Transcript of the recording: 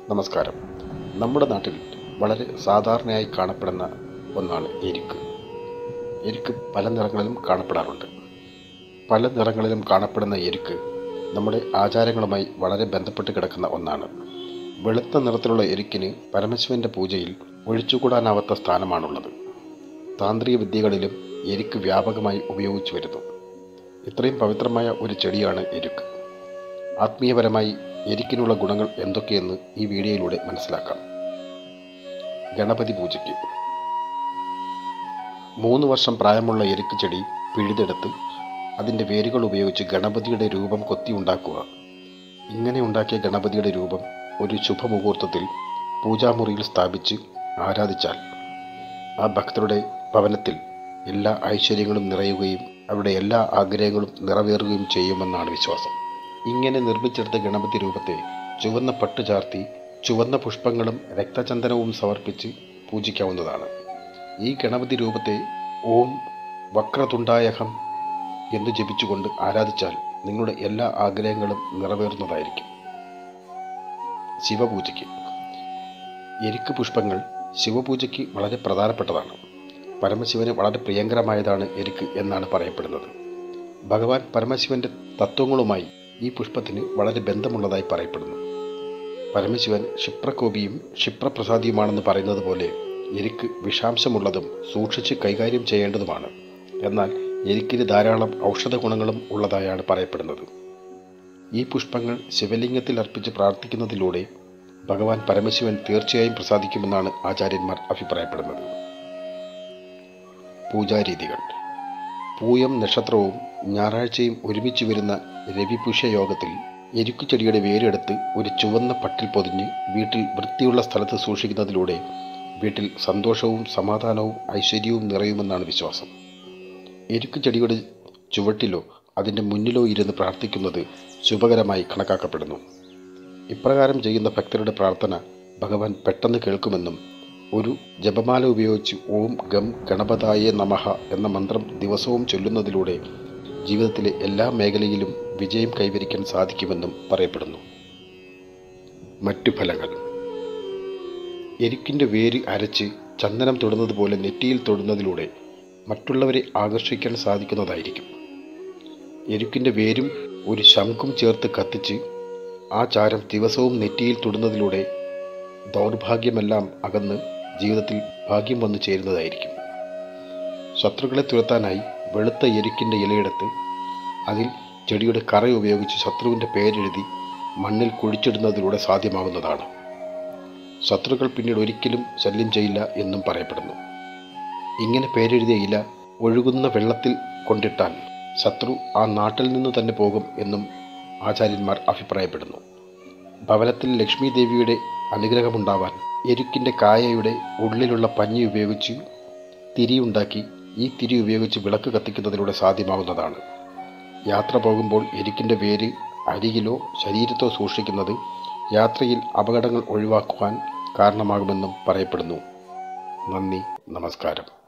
നമസ്കാരം നമ്മുടെ നാട്ടിൽ വളരെ സാധാരണയായി കാണപ്പെടുന്ന ഒന്നാണ് എരിക്ക് എരിക്ക് പല നിറങ്ങളിലും കാണപ്പെടാറുണ്ട് പല നിറങ്ങളിലും കാണപ്പെടുന്ന എരിക്ക് നമ്മുടെ ആചാരങ്ങളുമായി വളരെ ബന്ധപ്പെട്ട് കിടക്കുന്ന ഒന്നാണ് വെളുത്ത നിറത്തിലുള്ള എരിക്കിന് പരമശിവന്റെ പൂജയിൽ ഒഴിച്ചുകൂടാനാവാത്ത സ്ഥാനമാണുള്ളത് താന്ത്രിക വിദ്യകളിലും എരിക്ക് വ്യാപകമായി ഉപയോഗിച്ചു വരുന്നു ഇത്രയും പവിത്രമായ ഒരു ചെടിയാണ് എരുക്ക് ആത്മീയപരമായി എരിക്കിനുള്ള ഗുണങ്ങൾ എന്തൊക്കെയെന്ന് ഈ വീഡിയോയിലൂടെ മനസ്സിലാക്കാം ഗണപതി പൂജയ്ക്ക് മൂന്ന് വർഷം പ്രായമുള്ള എരുക്ക് ചെടി പിഴുതെടുത്ത് അതിൻ്റെ വേരുകൾ ഉപയോഗിച്ച് ഗണപതിയുടെ രൂപം കൊത്തി ഉണ്ടാക്കുക ഇങ്ങനെ ഉണ്ടാക്കിയ ഗണപതിയുടെ രൂപം ഒരു ശുഭമുഹൂർത്തത്തിൽ പൂജാമുറിയിൽ സ്ഥാപിച്ച് ആരാധിച്ചാൽ ആ ഭക്തരുടെ ഭവനത്തിൽ എല്ലാ ഐശ്വര്യങ്ങളും നിറയുകയും അവരുടെ എല്ലാ ആഗ്രഹങ്ങളും നിറവേറുകയും ചെയ്യുമെന്നാണ് വിശ്വാസം ഇങ്ങനെ നിർമ്മിച്ചെടുത്ത ഗണപതി രൂപത്തെ ചുവന്ന പട്ട് ചാർത്തി ചുവന്ന പുഷ്പങ്ങളും രക്തചന്ദനവും സമർപ്പിച്ച് പൂജിക്കാവുന്നതാണ് ഈ ഗണപതി രൂപത്തെ ഓം വക്രതുണ്ടായഹം എന്ന് ജപിച്ചുകൊണ്ട് ആരാധിച്ചാൽ നിങ്ങളുടെ എല്ലാ ആഗ്രഹങ്ങളും നിറവേറുന്നതായിരിക്കും ശിവപൂജയ്ക്ക് എരിക്ക് പുഷ്പങ്ങൾ ശിവപൂജയ്ക്ക് വളരെ പ്രധാനപ്പെട്ടതാണ് പരമശിവന് വളരെ പ്രിയങ്കരമായതാണ് എരിക്ക് എന്നാണ് പറയപ്പെടുന്നത് ഭഗവാൻ പരമശിവന്റെ തത്വങ്ങളുമായി ഈ പുഷ്പത്തിന് വളരെ ബന്ധമുള്ളതായി പറയപ്പെടുന്നു പരമശിവൻ ക്ഷിപ്രകോപിയും ക്ഷിപ്രപ്രസാദിയുമാണെന്ന് പറയുന്നത് പോലെ എരിക്ക് വിഷാംശമുള്ളതും സൂക്ഷിച്ച് കൈകാര്യം ചെയ്യേണ്ടതുമാണ് എന്നാൽ എരിക്കിന് ധാരാളം ഔഷധ ഗുണങ്ങളും ഉള്ളതായാണ് പറയപ്പെടുന്നത് ഈ പുഷ്പങ്ങൾ ശിവലിംഗത്തിൽ അർപ്പിച്ച് പ്രാർത്ഥിക്കുന്നതിലൂടെ ഭഗവാൻ പരമശിവൻ തീർച്ചയായും പ്രസാദിക്കുമെന്നാണ് ആചാര്യന്മാർ അഭിപ്രായപ്പെടുന്നത് പൂജാരീതികൾ പൂയം നക്ഷത്രവും ഞായറാഴ്ചയും ഒരുമിച്ച് വരുന്ന രവിപുഷ യോഗത്തിൽ എരുക്കുചെടിയുടെ വേരെടുത്ത് ഒരു ചുവന്ന പട്ടിൽ പൊതിഞ്ഞ് വീട്ടിൽ വൃത്തിയുള്ള സ്ഥലത്ത് സൂക്ഷിക്കുന്നതിലൂടെ വീട്ടിൽ സന്തോഷവും സമാധാനവും ഐശ്വര്യവും നിറയുമെന്നാണ് വിശ്വാസം എരുക്കുചെടിയുടെ ചുവട്ടിലോ അതിൻ്റെ മുന്നിലോ ഇരുന്ന് പ്രാർത്ഥിക്കുന്നത് ശുഭകരമായി കണക്കാക്കപ്പെടുന്നു ഇപ്രകാരം ചെയ്യുന്ന ഭക്തരുടെ പ്രാർത്ഥന ഭഗവാൻ പെട്ടെന്ന് കേൾക്കുമെന്നും ഒരു ജപമാല ഉപയോഗിച്ച് ഓം ഗം ഗണപതായ നമഃ എന്ന മന്ത്രം ദിവസവും ചൊല്ലുന്നതിലൂടെ ജീവിതത്തിലെ എല്ലാ മേഖലയിലും വിജയം കൈവരിക്കാൻ സാധിക്കുമെന്നും പറയപ്പെടുന്നു മറ്റു ഫലങ്ങൾ എരിക്കിൻ്റെ വേര് അരച്ച് ചന്ദനം തൊടുന്നത് പോലെ നെറ്റിയിൽ തൊടുന്നതിലൂടെ മറ്റുള്ളവരെ ആകർഷിക്കാൻ സാധിക്കുന്നതായിരിക്കും എരുക്കിൻ്റെ വേരും ഒരു ശംഖും ചേർത്ത് കത്തിച്ച് ആ ചാരം ദിവസവും നെറ്റിയിൽ തൊടുന്നതിലൂടെ ദൗർഭാഗ്യമെല്ലാം അകന്ന് ജീവിതത്തിൽ ഭാഗ്യം വന്നു ചേരുന്നതായിരിക്കും ശത്രുക്കളെ തുരത്താനായി വെളുത്ത എരുക്കിൻ്റെ ഇലയെടുത്ത് അതിൽ ചെടിയുടെ കറ ഉപയോഗിച്ച് ശത്രുവിൻ്റെ പേരെഴുതി മണ്ണിൽ കുഴിച്ചിടുന്നതിലൂടെ സാധ്യമാകുന്നതാണ് ശത്രുക്കൾ പിന്നീട് ഒരിക്കലും ശല്യം ചെയ്യില്ല എന്നും പറയപ്പെടുന്നു ഇങ്ങനെ പേരെഴുതിയ ഇല ഒഴുകുന്ന വെള്ളത്തിൽ കൊണ്ടിട്ടാൽ ശത്രു ആ നാട്ടിൽ നിന്ന് തന്നെ പോകും എന്നും ആചാര്യന്മാർ അഭിപ്രായപ്പെടുന്നു ഭവനത്തിൽ ലക്ഷ്മി ദേവിയുടെ അനുഗ്രഹമുണ്ടാവാൻ എരുക്കിൻ്റെ കായയുടെ ഉള്ളിലുള്ള പഞ്ഞി ഉപയോഗിച്ച് തിരിയുണ്ടാക്കി ഈ തിരി ഉപയോഗിച്ച് വിളക്ക് കത്തിക്കുന്നതിലൂടെ സാധ്യമാവുന്നതാണ് യാത്ര പോകുമ്പോൾ എരുക്കിൻ്റെ വേര് അരികിലോ ശരീരത്തോ സൂക്ഷിക്കുന്നത് യാത്രയിൽ അപകടങ്ങൾ ഒഴിവാക്കുവാൻ കാരണമാകുമെന്നും പറയപ്പെടുന്നു നന്ദി നമസ്കാരം